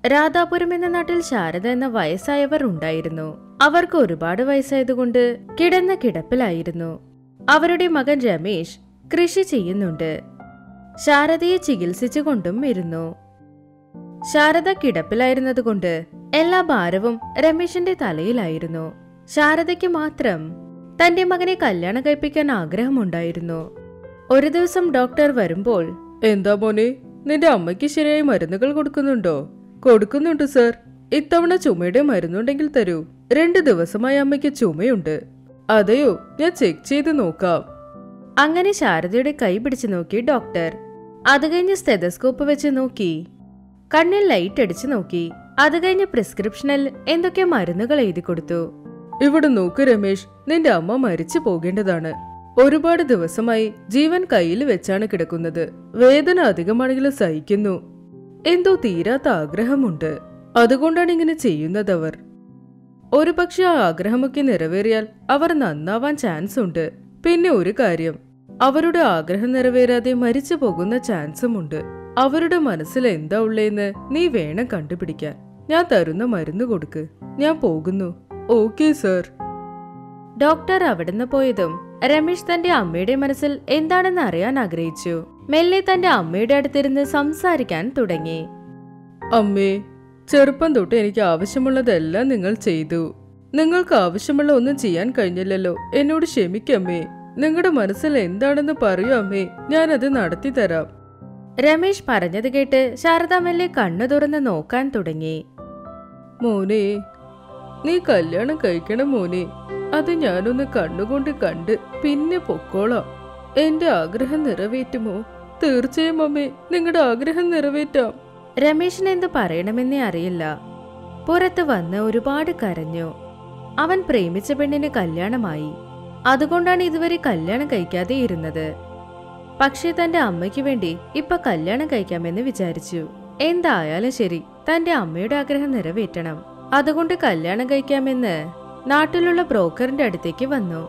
രാധാപുരം എന്ന നാട്ടിൽ ശാരദ എന്ന വയസ്സായവർ ഉണ്ടായിരുന്നു അവർക്ക് ഒരുപാട് വയസ്സായതുകൊണ്ട് കിടന്ന കിടപ്പിലായിരുന്നു അവരുടെ മകൻ രമേശ് കൃഷി ചെയ്യുന്നുണ്ട് ശാരദയെ ചികിത്സിച്ചുകൊണ്ടും ഇരുന്നു ശാരദ കിടപ്പിലായിരുന്നതുകൊണ്ട് എല്ലാ ഭാരവും രമേശിന്റെ തലയിലായിരുന്നു ശാരദയ്ക്ക് മാത്രം തന്റെ മകനെ കല്യാണം കഴിപ്പിക്കാൻ ആഗ്രഹമുണ്ടായിരുന്നു ഒരു ദിവസം ഡോക്ടർ വരുമ്പോൾ എന്താ മോനെ നിന്റെ അമ്മയ്ക്ക് ശരിയായി മരുന്നുകൾ കൊടുക്കുന്നുണ്ടോ കൊടുക്കുന്നുണ്ട് സർ ഇത്തവണ ചുമയുടെ മരുന്നുണ്ടെങ്കിൽ തരൂ രണ്ട് ദിവസമായി അമ്മയ്ക്ക് ചുമയുണ്ട് അതെയോ ഞാൻ ചെക്ക് ചെയ്ത് നോക്കാം അങ്ങനെ ശാരദയുടെ കൈ പിടിച്ചു നോക്കി ഡോക്ടർ അത് കഴിഞ്ഞ് സ്റ്റെതസ്കോപ്പ് വെച്ച് നോക്കി കണ്ണിൽ ലൈറ്റ് അടിച്ചു നോക്കി അത് കഴിഞ്ഞ് പ്രിസ്ക്രിപ്ഷനിൽ എന്തൊക്കെ മരുന്നുകൾ എഴുതി കൊടുത്തു ഇവിടെ നോക്ക് രമേശ് നിന്റെ അമ്മ മരിച്ചു പോകേണ്ടതാണ് ഒരുപാട് ദിവസമായി ജീവൻ കയ്യിൽ വെച്ചാണ് കിടക്കുന്നത് വേദന അധികമാണെങ്കിലും സഹിക്കുന്നു എന്തോ തീരാത്ത ആഗ്രഹമുണ്ട് അതുകൊണ്ടാണ് ഇങ്ങനെ ചെയ്യുന്നതവർ ഒരുപക്ഷെ ആ ആഗ്രഹമൊക്കെ നിറവേറിയാൽ അവർ നന്നാവാൻ ചാൻസ് ഉണ്ട് പിന്നെ ഒരു കാര്യം അവരുടെ ആഗ്രഹം നിറവേറാതെ മരിച്ചു പോകുന്ന ചാൻസും ഉണ്ട് അവരുടെ മനസ്സിൽ എന്താ ഉള്ളേന്ന് നീ വേണം കണ്ടുപിടിക്കാൻ ഞാൻ തരുന്ന മരുന്ന് കൊടുക്ക് ഞാൻ പോകുന്നു ഓക്കെ സർ ഡോക്ടർ അവിടുന്ന് പോയതും രമേശ് തന്റെ അമ്മയുടെ മനസ്സിൽ എന്താണെന്ന് അറിയാൻ ആഗ്രഹിച്ചു മെല്ലെ തന്റെ അമ്മയുടെ അടുത്തിരുന്ന് സംസാരിക്കാൻ തുടങ്ങി അമ്മേ ചെറുപ്പം തൊട്ട് എനിക്ക് ആവശ്യമുള്ളതെല്ലാം നിങ്ങൾ ചെയ്തു നിങ്ങൾക്ക് ആവശ്യമുള്ള ഒന്നും ചെയ്യാൻ കഴിഞ്ഞില്ലല്ലോ എന്നോട് ക്ഷമിക്കമ്മേ നിങ്ങളുടെ മനസ്സിൽ എന്താണെന്ന് പറയൂ അമ്മേ ഞാനത് നടത്തി തരാം രമേശ് പറഞ്ഞത് കേട്ട് ശാരദ മെല്ലെ കണ്ണു തുറന്ന് നോക്കാൻ തുടങ്ങി മോനെ നീ കല്യാണം കഴിക്കണം മോനെ അത് ഞാനൊന്ന് കണ്ണുകൊണ്ട് കണ്ട് പിന്നെ പൊക്കോളാം എന്റെ ആഗ്രഹം നിറവേറ്റുമോ തീർച്ചയായും അമ്മേ നിങ്ങളുടെ ആഗ്രഹം നിറവേറ്റാം രമേശിന് എന്ത് പറയണമെന്നേ അറിയില്ല പുറത്ത് വന്ന് ഒരുപാട് കരഞ്ഞു അവൻ പ്രേമിച്ച പെണ്ണിന് കല്യാണമായി അതുകൊണ്ടാണ് ഇതുവരെ കല്യാണം കഴിക്കാതെ ഇരുന്നത് പക്ഷേ തന്റെ അമ്മയ്ക്ക് വേണ്ടി ഇപ്പൊ കല്യാണം കഴിക്കാമെന്ന് വിചാരിച്ചു എന്തായാലും ശരി തന്റെ അമ്മയുടെ ആഗ്രഹം നിറവേറ്റണം അതുകൊണ്ട് കല്യാണം കഴിക്കാമെന്ന് നാട്ടിലുള്ള ബ്രോക്കറിന്റെ അടുത്തേക്ക് വന്നു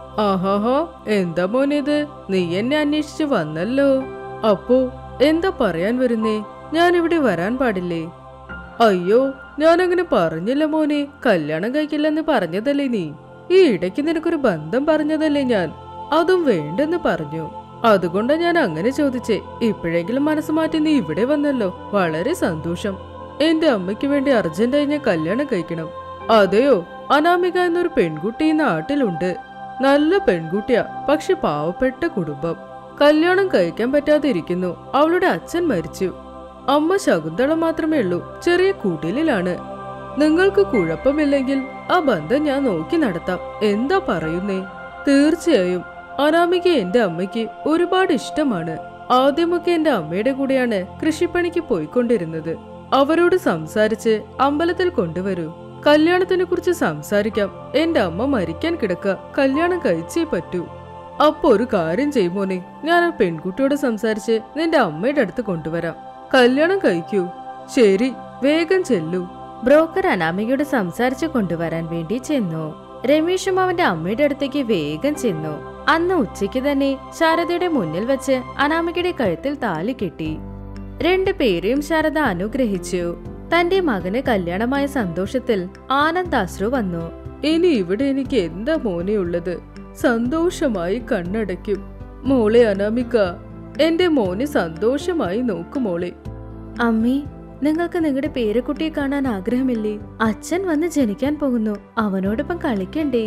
ആഹാഹാ എന്താ മോനിത് നീ എന്നെ അന്വേഷിച്ച് വന്നല്ലോ അപ്പോ എന്താ പറയാൻ വരുന്നേ ഞാൻ ഇവിടെ വരാൻ പാടില്ലേ അയ്യോ ഞാൻ അങ്ങനെ പറഞ്ഞില്ല മോനെ കല്യാണം കഴിക്കില്ലെന്ന് പറഞ്ഞതല്ലേ നീ ഈ ഇടയ്ക്ക് നിനക്കൊരു ബന്ധം പറഞ്ഞതല്ലേ ഞാൻ അതും വേണ്ടെന്ന് പറഞ്ഞു അതുകൊണ്ടാ ഞാൻ അങ്ങനെ ചോദിച്ചേ ഇപ്പോഴെങ്കിലും മനസ്സ് മാറ്റി നീ ഇവിടെ വന്നല്ലോ വളരെ സന്തോഷം എന്റെ അമ്മയ്ക്ക് വേണ്ടി അർജന്റായി ഞാൻ കല്യാണം കഴിക്കണം അതെയോ അനാമിക എന്നൊരു പെൺകുട്ടി ഈ നാട്ടിലുണ്ട് നല്ല പെൺകുട്ടിയാ പക്ഷെ പാവപ്പെട്ട കുടുംബം കല്യാണം കഴിക്കാൻ പറ്റാതെ ഇരിക്കുന്നു അവളുടെ അച്ഛൻ മരിച്ചു അമ്മ ശകുന്തള മാത്രമേ ഉള്ളൂ ചെറിയ കുടിലിലാണ് നിങ്ങൾക്ക് കുഴപ്പമില്ലെങ്കിൽ ആ ബന്ധം ഞാൻ നോക്കി നടത്താം എന്താ പറയുന്നേ തീർച്ചയായും അനാമിക എന്റെ അമ്മയ്ക്ക് ഒരുപാട് ഇഷ്ടമാണ് ആദ്യമൊക്കെ എന്റെ അമ്മയുടെ കൂടെയാണ് കൃഷിപ്പണിക്ക് പോയിക്കൊണ്ടിരുന്നത് അവരോട് സംസാരിച്ച് അമ്പലത്തിൽ കൊണ്ടുവരൂ കല്യാണത്തിനെ കുറിച്ച് സംസാരിക്കാം എന്റെ അമ്മ മരിക്കാൻ കിടക്ക കല്യാണം കഴിച്ചേ പറ്റൂ അപ്പൊ ഒരു കാര്യം ചെയ്യുമോനെ ഞാൻ ആ പെൺകുട്ടിയോട് സംസാരിച്ച് നിന്റെ അമ്മയുടെ അടുത്ത് കൊണ്ടുവരാം കല്യാണം കഴിക്കൂ ശരി വേഗം ചെല്ലൂ ബ്രോക്കർ അനാമികയോട് സംസാരിച്ചു കൊണ്ടുവരാൻ വേണ്ടി ചെന്നു രമേഷും അവന്റെ അമ്മയുടെ അടുത്തേക്ക് വേഗം ചെന്നു അന്ന് ഉച്ചയ്ക്ക് തന്നെ ശാരദയുടെ മുന്നിൽ വെച്ച് അനാമികയുടെ കഴുത്തിൽ താലി കെട്ടി രണ്ടു പേരെയും ശാരദ അനുഗ്രഹിച്ചു തന്റെ മകന് കല്യാണമായ സന്തോഷത്തിൽ ആനന്ദാശ്രു വന്നു ഇനി ഇവിടെ എനിക്ക് എന്താ മോനെ ഉള്ളത് സന്തോഷമായി കണ്ണടയ്ക്കും മോളെ അനാമിക എന്റെ മോനെ സന്തോഷമായി നോക്കു മോളെ അമ്മേ നിങ്ങൾക്ക് നിങ്ങളുടെ പേരക്കുട്ടിയെ കാണാൻ ആഗ്രഹമില്ലേ അച്ഛൻ വന്ന് ജനിക്കാൻ പോകുന്നു അവനോടൊപ്പം കളിക്കണ്ടേ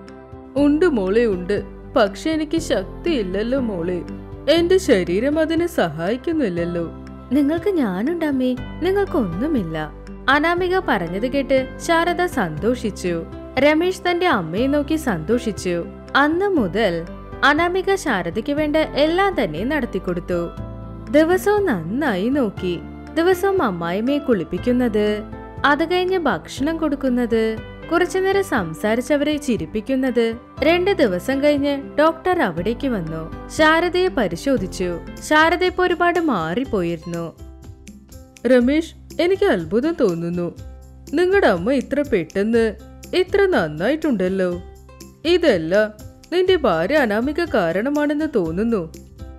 ഉണ്ട് മോളെ ഉണ്ട് പക്ഷെ എനിക്ക് ശക്തിയില്ലല്ലോ മോളെ എന്റെ ശരീരം അതിനെ സഹായിക്കുന്നില്ലല്ലോ നിങ്ങൾക്ക് ഞാനുണ്ടമ്മേ നിങ്ങൾക്കൊന്നുമില്ല അനാമിക പറഞ്ഞത് കേട്ട് ശാരദ സന്തോഷിച്ചു രമേശ് തന്റെ അമ്മയെ നോക്കി സന്തോഷിച്ചു അന്ന് മുതൽ അനാമിക ശാരദയ്ക്ക് വേണ്ട എല്ലാം തന്നെ നടത്തിക്കൊടുത്തു ദിവസവും നന്നായി നോക്കി ദിവസവും അമ്മായിമ്മയെ കുളിപ്പിക്കുന്നത് അത് കഴിഞ്ഞ് ഭക്ഷണം കൊടുക്കുന്നത് കുറച്ചുനേരം സംസാരിച്ചവരെ ചിരിപ്പിക്കുന്നത് രണ്ട് ദിവസം കഴിഞ്ഞ് ഡോക്ടർ അവിടേക്ക് വന്നു ശാരദയെ പരിശോധിച്ചു ശാരദ ഇപ്പൊ ഒരുപാട് മാറിപ്പോയിരുന്നു രമേശ് എനിക്ക് അത്ഭുതം തോന്നുന്നു നിങ്ങളുടെ അമ്മ ഇത്ര പെട്ടെന്ന് ഇത്ര നന്നായിട്ടുണ്ടല്ലോ ഇതെല്ലാം നിന്റെ ഭാര്യ അനാമിക കാരണമാണെന്ന് തോന്നുന്നു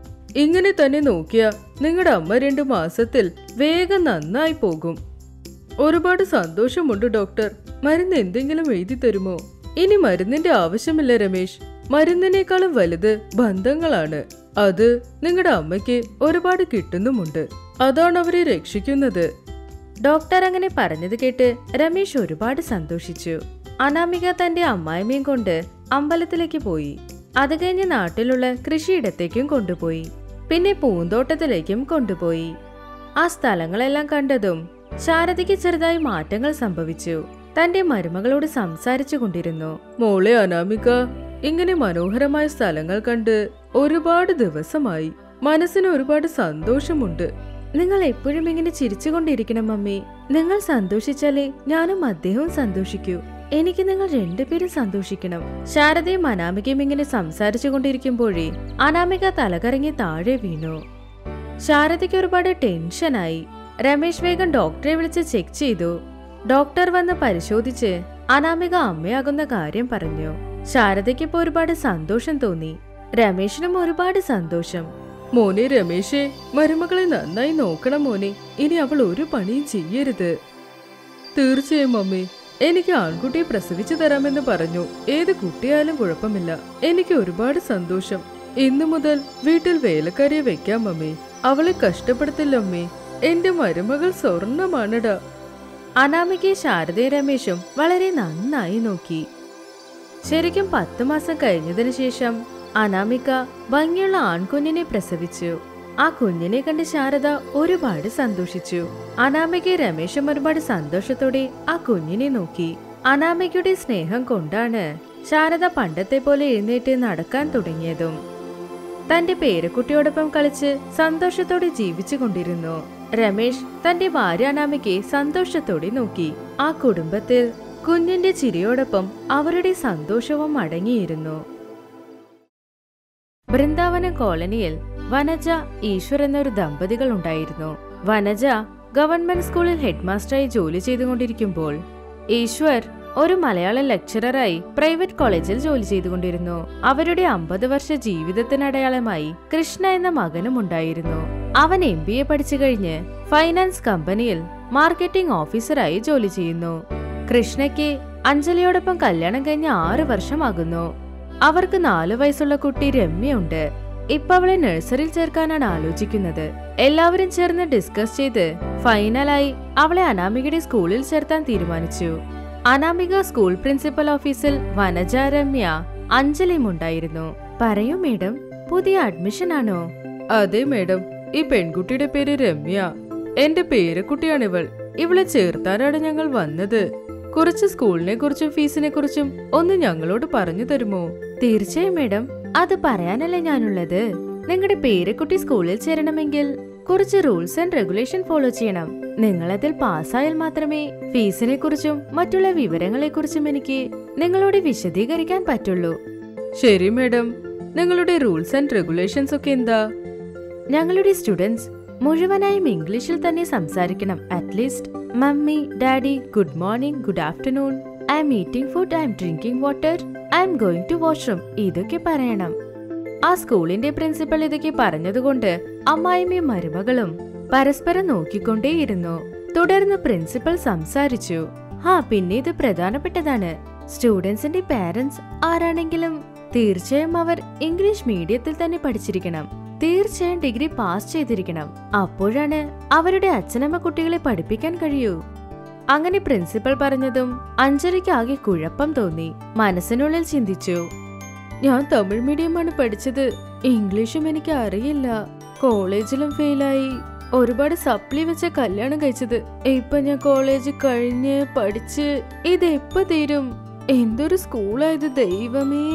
ഇങ്ങനെ തന്നെ നോക്കിയ നിങ്ങളുടെ അമ്മ രണ്ടു മാസത്തിൽ വേഗം നന്നായി പോകും ഒരുപാട് സന്തോഷമുണ്ട് ഡോക്ടർ മരുന്ന് എന്തെങ്കിലും എഴുതി തരുമോ ഇനി മരുന്നിന്റെ ആവശ്യമില്ല രമേശ് മരുന്നിനേക്കാളും വലുത് ബന്ധങ്ങളാണ് അത് നിങ്ങളുടെ അമ്മയ്ക്ക് ഒരുപാട് കിട്ടുന്നുമുണ്ട് അതാണ് അവരെ രക്ഷിക്കുന്നത് ഡോക്ടർ അങ്ങനെ പറഞ്ഞത് കേട്ട് രമേശ് ഒരുപാട് സന്തോഷിച്ചു അനാമിക തന്റെ അമ്മായിമ്മയും കൊണ്ട് അമ്പലത്തിലേക്ക് പോയി അത് കഴിഞ്ഞ് നാട്ടിലുള്ള കൃഷിയിടത്തേക്കും കൊണ്ടുപോയി പിന്നെ പൂന്തോട്ടത്തിലേക്കും കൊണ്ടുപോയി ആ സ്ഥലങ്ങളെല്ലാം കണ്ടതും ശാരദയ്ക്ക് ചെറുതായി മാറ്റങ്ങൾ സംഭവിച്ചു തന്റെ മരുമകളോട് സംസാരിച്ചു കൊണ്ടിരുന്നു മോളെ അനാമിക ഇങ്ങനെ മനോഹരമായ സ്ഥലങ്ങൾ കണ്ട് ഒരുപാട് ദിവസമായി മനസ്സിന് ഒരുപാട് സന്തോഷമുണ്ട് നിങ്ങൾ എപ്പോഴും ഇങ്ങനെ ചിരിച്ചുകൊണ്ടിരിക്കണം മമ്മി നിങ്ങൾ സന്തോഷിച്ചാലേ ഞാനും അദ്ദേഹവും സന്തോഷിക്കൂ എനിക്ക് നിങ്ങൾ രണ്ടുപേരും സന്തോഷിക്കണം ശാരദയും അനാമികയും ഇങ്ങനെ സംസാരിച്ചു കൊണ്ടിരിക്കുമ്പോഴേ അനാമിക തലകറങ്ങി താഴെ വീണു ശാരദയ്ക്ക് ഒരുപാട് ടെൻഷനായി രമേശ് വേഗം ഡോക്ടറെ വിളിച്ച് ചെക്ക് ചെയ്തു ഡോക്ടർ വന്ന് പരിശോധിച്ച് അനാമിക അമ്മയാകുന്ന കാര്യം പറഞ്ഞു ശാരദയ്ക്ക് ഇപ്പൊ ഒരുപാട് സന്തോഷം തോന്നി രമേശിനും ഒരുപാട് സന്തോഷം മോനെ രമേശേ മരുമകളെ നന്നായി നോക്കണം മോനെ ഇനി അവൾ ഒരു പണിയും ചെയ്യരുത് തീർച്ചയായും മമ്മി എനിക്ക് ആൺകുട്ടിയെ പ്രസവിച്ചു തരാമെന്ന് പറഞ്ഞു ഏത് കുട്ടിയായാലും കുഴപ്പമില്ല എനിക്ക് ഒരുപാട് സന്തോഷം ഇന്നു മുതൽ വീട്ടിൽ വേലക്കാരിയെ വെക്കാം മമ്മി അവളെ കഷ്ടപ്പെടുത്തില്ല അമ്മേ എന്റെ മരുമകൾ സ്വർണമാണടാ അനാമികയെ ശാരദയും രമേശും വളരെ നന്നായി നോക്കി ശരിക്കും പത്തു മാസം കഴിഞ്ഞതിനു ശേഷം അനാമിക ഭംഗിയുള്ള ആൺകുഞ്ഞിനെ പ്രസവിച്ചു ആ കുഞ്ഞിനെ കണ്ട് ശാരദ ഒരുപാട് സന്തോഷിച്ചു അനാമികയും രമേശും ഒരുപാട് സന്തോഷത്തോടെ ആ കുഞ്ഞിനെ നോക്കി അനാമികയുടെ സ്നേഹം കൊണ്ടാണ് ശാരദ പണ്ടത്തെ പോലെ എഴുന്നേറ്റ് നടക്കാൻ തുടങ്ങിയതും തന്റെ പേരക്കുട്ടിയോടൊപ്പം കളിച്ച് സന്തോഷത്തോടെ ജീവിച്ചു കൊണ്ടിരുന്നു രമേശ് തന്റെ ഭാര്യ അനാമികയെ സന്തോഷത്തോടെ നോക്കി ആ കുടുംബത്തിൽ കുഞ്ഞിന്റെ ചിരിയോടൊപ്പം അവരുടെ സന്തോഷവും അടങ്ങിയിരുന്നു ബൃന്ദാവനം കോളനിയിൽ വനജ ഈശ്വർ എന്നൊരു ദമ്പതികൾ ഉണ്ടായിരുന്നു വനജ ഗവൺമെന്റ് സ്കൂളിൽ ഹെഡ്മാസ്റ്ററായി ജോലി ചെയ്തുകൊണ്ടിരിക്കുമ്പോൾ ഈശ്വർ ഒരു മലയാളം ലെക്ചററായി പ്രൈവറ്റ് കോളേജിൽ ജോലി ചെയ്തുകൊണ്ടിരുന്നു അവരുടെ അമ്പത് വർഷ ജീവിതത്തിനടയാളമായി കൃഷ്ണ എന്ന മകനും ഉണ്ടായിരുന്നു അവൻ എം ബി എ പഠിച്ചു കഴിഞ്ഞ് ഫൈനാൻസ് കമ്പനിയിൽ മാർക്കറ്റിംഗ് ഓഫീസറായി ജോലി ചെയ്യുന്നു കൃഷ്ണയ്ക്ക് അഞ്ജലിയോടൊപ്പം കല്യാണം കഴിഞ്ഞ ആറ് വർഷമാകുന്നു അവർക്ക് നാലു വയസ്സുള്ള കുട്ടി രമ്യയുണ്ട് ഇപ്പൊ അവളെ നഴ്സറിയിൽ ചേർക്കാനാണ് ആലോചിക്കുന്നത് എല്ലാവരും ചേർന്ന് ഡിസ്കസ് ചെയ്ത് ഫൈനലായി അവളെ അനാമികയുടെ സ്കൂളിൽ ചേർത്താൻ തീരുമാനിച്ചു അനാമിക സ്കൂൾ പ്രിൻസിപ്പൽ ഓഫീസിൽ വനജ രമ്യ അഞ്ജലിയും ഉണ്ടായിരുന്നു പറയൂ മേഡം പുതിയ അഡ്മിഷൻ ആണോ അതെ മേഡം ഈ പെൺകുട്ടിയുടെ പേര് രമ്യ എന്റെ പേരക്കുട്ടിയാണിവൾ ഇവളെ ചേർത്താനാണ് ഞങ്ങൾ വന്നത് കുറച്ച് സ്കൂളിനെ കുറിച്ചും ഫീസിനെ കുറിച്ചും ഒന്ന് ഞങ്ങളോട് പറഞ്ഞു തരുമോ തീർച്ചയായും മേഡം അത് പറയാനല്ലേ ഞാനുള്ളത് നിങ്ങളുടെ പേരക്കുട്ടി സ്കൂളിൽ ചേരണമെങ്കിൽ കുറച്ച് റൂൾസ് ആൻഡ് റെഗുലേഷൻ ഫോളോ ചെയ്യണം നിങ്ങൾ അതിൽ പാസ്സായാൽ മാത്രമേ ഫീസിനെ കുറിച്ചും മറ്റുള്ള വിവരങ്ങളെ കുറിച്ചും എനിക്ക് നിങ്ങളോട് വിശദീകരിക്കാൻ പറ്റുള്ളൂ ശരി മേഡം നിങ്ങളുടെ റൂൾസ് ആൻഡ് റെഗുലേഷൻസ് ഒക്കെ എന്താ ഞങ്ങളുടെ സ്റ്റുഡൻസ് മുഴുവനായും ഇംഗ്ലീഷിൽ തന്നെ സംസാരിക്കണം at least mummy daddy good morning good afternoon I'm eating food I'm drinking water I'm going to washroom ഇതൊക്കെ പറയണം ആ സ്കൂളിന്റെ പ്രിൻസിപ്പൽ ഇതൊക്കെ പറഞ്ഞതുകൊണ്ട് അമ്മായിമ്മയും മരുമകളും പരസ്പരം നോക്കിക്കൊണ്ടേയിരുന്നു തുടർന്ന് പ്രിൻസിപ്പൽ സംസാരിച്ചു ആ പിന്നെ ഇത് പ്രധാനപ്പെട്ടതാണ് സ്റ്റുഡൻസിന്റെ പാരന്റ്സ് ആരാണെങ്കിലും തീർച്ചയായും അവർ ഇംഗ്ലീഷ് മീഡിയത്തിൽ തന്നെ പഠിച്ചിരിക്കണം തീർച്ചയായും ഡിഗ്രി പാസ് ചെയ്തിരിക്കണം അപ്പോഴാണ് അവരുടെ അച്ഛനമ്മ കുട്ടികളെ പഠിപ്പിക്കാൻ കഴിയൂ അങ്ങനെ പ്രിൻസിപ്പൽ പറഞ്ഞതും അഞ്ജലിക്ക് ആകെ കുഴപ്പം തോന്നി മനസ്സിനുള്ളിൽ ചിന്തിച്ചു ഞാൻ തമിഴ് മീഡിയമാണ് പഠിച്ചത് ഇംഗ്ലീഷും എനിക്ക് അറിയില്ല കോളേജിലും ഫെയിലായി ഒരുപാട് സപ്ലി വെച്ച കല്യാണം കഴിച്ചത് ഇപ്പൊ ഞാൻ കോളേജ് കഴിഞ്ഞ് പഠിച്ച് ഇത് എപ്പോ തീരും എന്തൊരു സ്കൂളായത് ദൈവമേ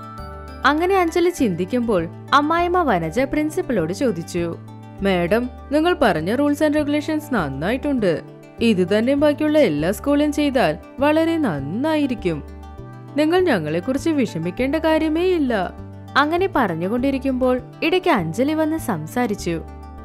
അങ്ങനെ അഞ്ജലി ചിന്തിക്കുമ്പോൾ അമ്മായിമ്മ വനജ പ്രിൻസിപ്പലോട് ചോദിച്ചു മാഡം നിങ്ങൾ പറഞ്ഞ റൂൾസ് ആൻഡ് റെഗുലേഷൻസ് നന്നായിട്ടുണ്ട് ഇത് തന്നെ ബാക്കിയുള്ള എല്ലാ സ്കൂളും ചെയ്താൽ വളരെ നന്നായിരിക്കും നിങ്ങൾ ഞങ്ങളെക്കുറിച്ച് വിഷമിക്കേണ്ട കാര്യമേ ഇല്ല അങ്ങനെ പറഞ്ഞുകൊണ്ടിരിക്കുമ്പോൾ ഇടയ്ക്ക് അഞ്ജലി വന്ന് സംസാരിച്ചു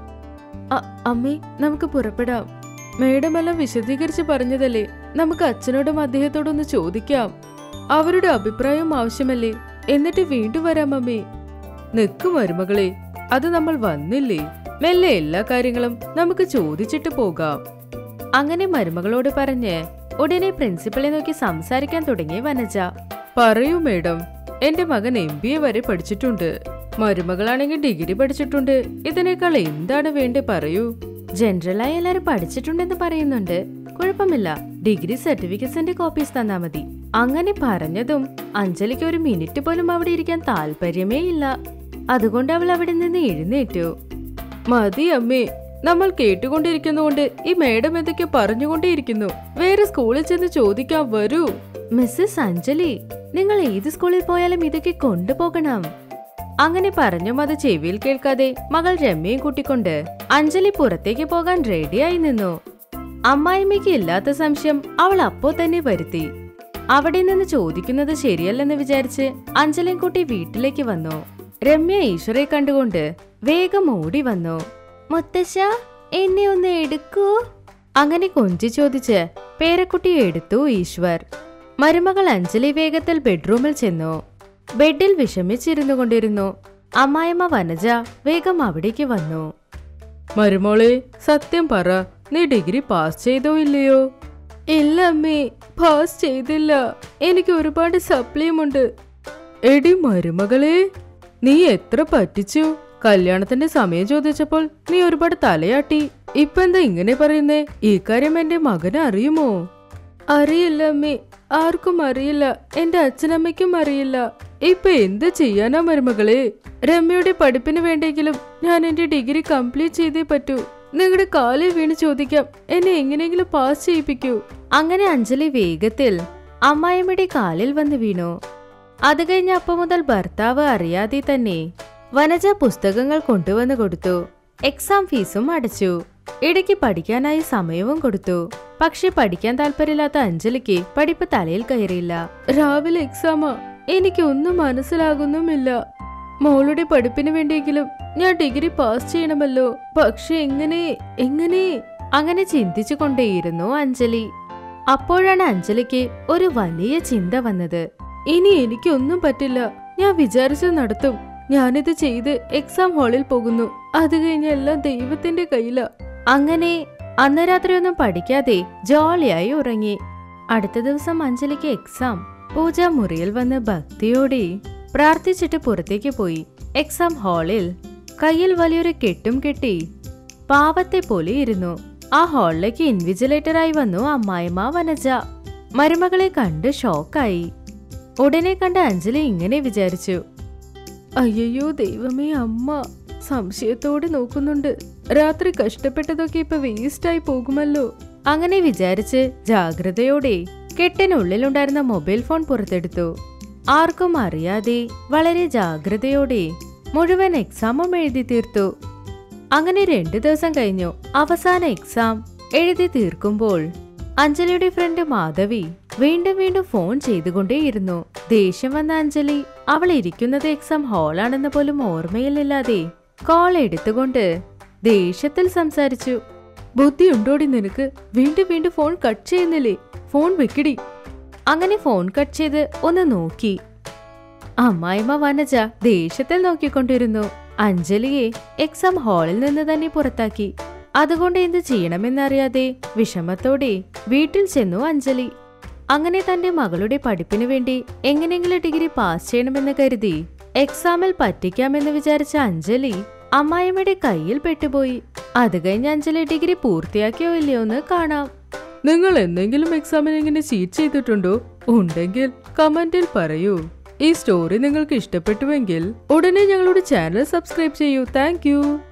അ- അമ്മേ നമുക്ക് പുറപ്പെടാം മേഡം എല്ലാം വിശദീകരിച്ച് പറഞ്ഞതല്ലേ നമുക്ക് അച്ഛനോടും അദ്ദേഹത്തോടൊന്ന് ചോദിക്കാം അവരുടെ അഭിപ്രായം ആവശ്യമല്ലേ എന്നിട്ട് വീണ്ടും വരാം അമ്മേ നിൽക്കും മരുമകളെ അത് നമ്മൾ വന്നില്ലേ മെല്ലെ എല്ലാ കാര്യങ്ങളും നമുക്ക് ചോദിച്ചിട്ട് പോകാം അങ്ങനെ മരുമകളോട് പറഞ്ഞ് ഉടനെ പ്രിൻസിപ്പളെ നോക്കി സംസാരിക്കാൻ തുടങ്ങി വനജ പറയൂ മേഡം എന്റെ മകൻ എം ബി എ വരെ പഠിച്ചിട്ടുണ്ട് മരുമകളാണെങ്കിൽ ഡിഗ്രി പഠിച്ചിട്ടുണ്ട് ഇതിനേക്കാൾ എന്താണ് വേണ്ടി പറയൂ ജനറലായി എല്ലാരും പഠിച്ചിട്ടുണ്ടെന്ന് പറയുന്നുണ്ട് കുഴപ്പമില്ല ഡിഗ്രി സർട്ടിഫിക്കറ്റ്സിന്റെ കോപ്പീസ് തന്നാ മതി അങ്ങനെ പറഞ്ഞതും അഞ്ജലിക്ക് ഒരു മിനിറ്റ് പോലും അവിടെ ഇരിക്കാൻ താല്പര്യമേ ഇല്ല അതുകൊണ്ട് അവൾ അവിടെ നിന്ന് എഴുന്നേറ്റു മതി അമ്മേ നമ്മൾ കേട്ടുകൊണ്ടിരിക്കുന്നതുകൊണ്ട് ഈ മേഡം എന്തൊക്കെ പറഞ്ഞുകൊണ്ടേയിരിക്കുന്നു വേറെ സ്കൂളിൽ ചെന്ന് ചോദിക്കാൻ വരൂ മിസ്സസ് അഞ്ജലി നിങ്ങൾ ഏത് സ്കൂളിൽ പോയാലും ഇതൊക്കെ കൊണ്ടുപോകണം അങ്ങനെ പറഞ്ഞും അത് ചെവിയിൽ കേൾക്കാതെ മകൾ രമ്യയും കൂട്ടിക്കൊണ്ട് അഞ്ജലി പുറത്തേക്ക് പോകാൻ റെഡിയായി നിന്നു അമ്മായിമ്മയ്ക്ക് ഇല്ലാത്ത സംശയം അവൾ അപ്പോ തന്നെ വരുത്തി അവിടെ നിന്ന് ചോദിക്കുന്നത് ശരിയല്ലെന്ന് വിചാരിച്ച് അഞ്ജലിയും കൂട്ടി വീട്ടിലേക്ക് വന്നു രമ്യ ഈശ്വരെ കണ്ടുകൊണ്ട് വേഗം ഓടി വന്നു മുത്തശ്ശ എന്നെ ഒന്ന് എടുക്കൂ അങ്ങനെ കൊഞ്ചി ചോദിച്ച് പേരക്കുട്ടിയെ എടുത്തു ഈശ്വർ മരുമകൾ അഞ്ജലി വേഗത്തിൽ ബെഡ്റൂമിൽ ചെന്നു ബെഡിൽ വിഷമിച്ചിരുന്നു കൊണ്ടിരുന്നു അമ്മായിമ്മ വനജ വേഗം അവിടേക്ക് വന്നു മരുമോളെ സത്യം പറ നീ ഡിഗ്രി പാസ് ചെയ്തോ ഇല്ലയോ ഇല്ല അമ്മേ പാസ് ചെയ്തില്ല എനിക്ക് ഒരുപാട് സപ്ലിയുമുണ്ട് എടി മരുമകളെ നീ എത്ര പറ്റിച്ചു കല്യാണത്തിന്റെ സമയം ചോദിച്ചപ്പോൾ നീ ഒരുപാട് തലയാട്ടി ഇപ്പൊ എന്താ ഇങ്ങനെ പറയുന്നേ ഈ കാര്യം എന്റെ മകന് അറിയുമോ അറിയില്ല അമ്മേ ആർക്കും അറിയില്ല എന്റെ അച്ഛനമ്മയ്ക്കും അറിയില്ല ഇപ്പൊ എന്ത് ചെയ്യാനാ മരുമകളെ രമ്യയുടെ പഠിപ്പിന് വേണ്ടെങ്കിലും ഞാൻ എന്റെ ഡിഗ്രി കംപ്ലീറ്റ് ചെയ്തേ പറ്റൂ നിങ്ങളുടെ കാലിൽ വീണ് ചോദിക്കാം എന്നെ എങ്ങനെയെങ്കിലും പാസ് ചെയ്യിപ്പിക്കൂ അങ്ങനെ അഞ്ജലി വേഗത്തിൽ അമ്മായിമ്മയുടെ കാലിൽ വന്ന് വീണു അത് കഴിഞ്ഞ അപ്പം മുതൽ ഭർത്താവ് അറിയാതെ തന്നെ വനജ പുസ്തകങ്ങൾ കൊണ്ടുവന്ന് കൊടുത്തു എക്സാം ഫീസും അടച്ചു ഇടയ്ക്ക് പഠിക്കാനായി സമയവും കൊടുത്തു പക്ഷെ പഠിക്കാൻ താല്പര്യമില്ലാത്ത അഞ്ജലിക്ക് പഠിപ്പ് തലയിൽ കയറിയില്ല രാവിലെ എക്സാമാ എനിക്കൊന്നും മനസ്സിലാകുന്നുമില്ല മോളുടെ പഠിപ്പിന് വേണ്ടിയെങ്കിലും ഞാൻ ഡിഗ്രി പാസ് ചെയ്യണമല്ലോ പക്ഷെ എങ്ങനെ എങ്ങനെ അങ്ങനെ ചിന്തിച്ചു കൊണ്ടേയിരുന്നു അഞ്ജലി അപ്പോഴാണ് അഞ്ജലിക്ക് ഒരു വലിയ ചിന്ത വന്നത് ഇനി എനിക്കൊന്നും പറ്റില്ല ഞാൻ വിചാരിച്ചത് നടത്തും ഞാനിത് ചെയ്ത് എക്സാം ഹാളിൽ പോകുന്നു അത് കഴിഞ്ഞ എല്ലാം ദൈവത്തിന്റെ കയ്യിലാ അങ്ങനെ അന്ന് രാത്രി ഒന്നും പഠിക്കാതെ ജോളിയായി ഉറങ്ങി അടുത്ത ദിവസം അഞ്ജലിക്ക് എക്സാം പൂജാമുറിയിൽ വന്ന് ഭക്തിയോടെ പ്രാർത്ഥിച്ചിട്ട് പുറത്തേക്ക് പോയി എക്സാം ഹാളിൽ കയ്യിൽ വലിയൊരു കെട്ടും കെട്ടി പാവത്തെ പോലെ ഇരുന്നു ആ ഹാളിലേക്ക് ഇൻവിജിലേറ്ററായി വന്നു അമ്മായിമ്മ വനജ മരുമകളെ കണ്ട് ഷോക്കായി ഉടനെ കണ്ട അഞ്ജലി ഇങ്ങനെ വിചാരിച്ചു അയ്യോ ദൈവമേ അമ്മ സംശയത്തോടെ നോക്കുന്നുണ്ട് രാത്രി കഷ്ടപ്പെട്ടതൊക്കെ ഇപ്പൊ വേസ്റ്റായി പോകുമല്ലോ അങ്ങനെ വിചാരിച്ച് ജാഗ്രതയോടെ കെട്ടിനുള്ളിലുണ്ടായിരുന്ന മൊബൈൽ ഫോൺ പുറത്തെടുത്തു ആർക്കും അറിയാതെ വളരെ ജാഗ്രതയോടെ മുഴുവൻ എക്സാമും എഴുതി തീർത്തു അങ്ങനെ രണ്ടു ദിവസം കഴിഞ്ഞു അവസാന എക്സാം എഴുതി തീർക്കുമ്പോൾ അഞ്ജലിയുടെ ഫ്രണ്ട് മാധവി വീണ്ടും വീണ്ടും ഫോൺ ചെയ്തുകൊണ്ടേയിരുന്നു ദേഷ്യം വന്ന അഞ്ജലി അവൾ ഇരിക്കുന്നത് എക്സാം ഹാളാണെന്ന് പോലും ഓർമ്മയിലില്ലാതെ കോൾ എടുത്തുകൊണ്ട് ദേഷ്യത്തിൽ സംസാരിച്ചു ബുദ്ധി ഉണ്ടോടി നിനക്ക് വീണ്ടും വീണ്ടും ഫോൺ കട്ട് ചെയ്യുന്നില്ലേ ഫോൺ വെക്കിടി അങ്ങനെ ഫോൺ കട്ട് ചെയ്ത് ഒന്ന് നോക്കി അമ്മായിമ്മ വനജ ദേഷ്യത്തിൽ നോക്കിക്കൊണ്ടിരുന്നു അഞ്ജലിയെ എക്സാം ഹാളിൽ നിന്ന് തന്നെ പുറത്താക്കി അതുകൊണ്ട് എന്ത് ചെയ്യണമെന്നറിയാതെ വിഷമത്തോടെ വീട്ടിൽ ചെന്നു അഞ്ജലി അങ്ങനെ തന്റെ മകളുടെ പഠിപ്പിനു വേണ്ടി എങ്ങനെയെങ്കിലും ഡിഗ്രി പാസ് ചെയ്യണമെന്ന് കരുതി എക്സാമിൽ പറ്റിക്കാമെന്ന് വിചാരിച്ച അഞ്ജലി അമ്മായിമ്മയുടെ കയ്യിൽ പെട്ടുപോയി അത് കഴിഞ്ഞ് അഞ്ജലി ഡിഗ്രി പൂർത്തിയാക്കിയോ ഇല്ലയോ എന്ന് കാണാം നിങ്ങൾ എന്തെങ്കിലും എക്സാമിന് ഇങ്ങനെ ചീറ്റ് ചെയ്തിട്ടുണ്ടോ ഉണ്ടെങ്കിൽ കമന്റിൽ പറയൂ ഈ സ്റ്റോറി നിങ്ങൾക്ക് ഇഷ്ടപ്പെട്ടുവെങ്കിൽ ഉടനെ ഞങ്ങളുടെ ചാനൽ സബ്സ്ക്രൈബ് ചെയ്യൂ താങ്ക്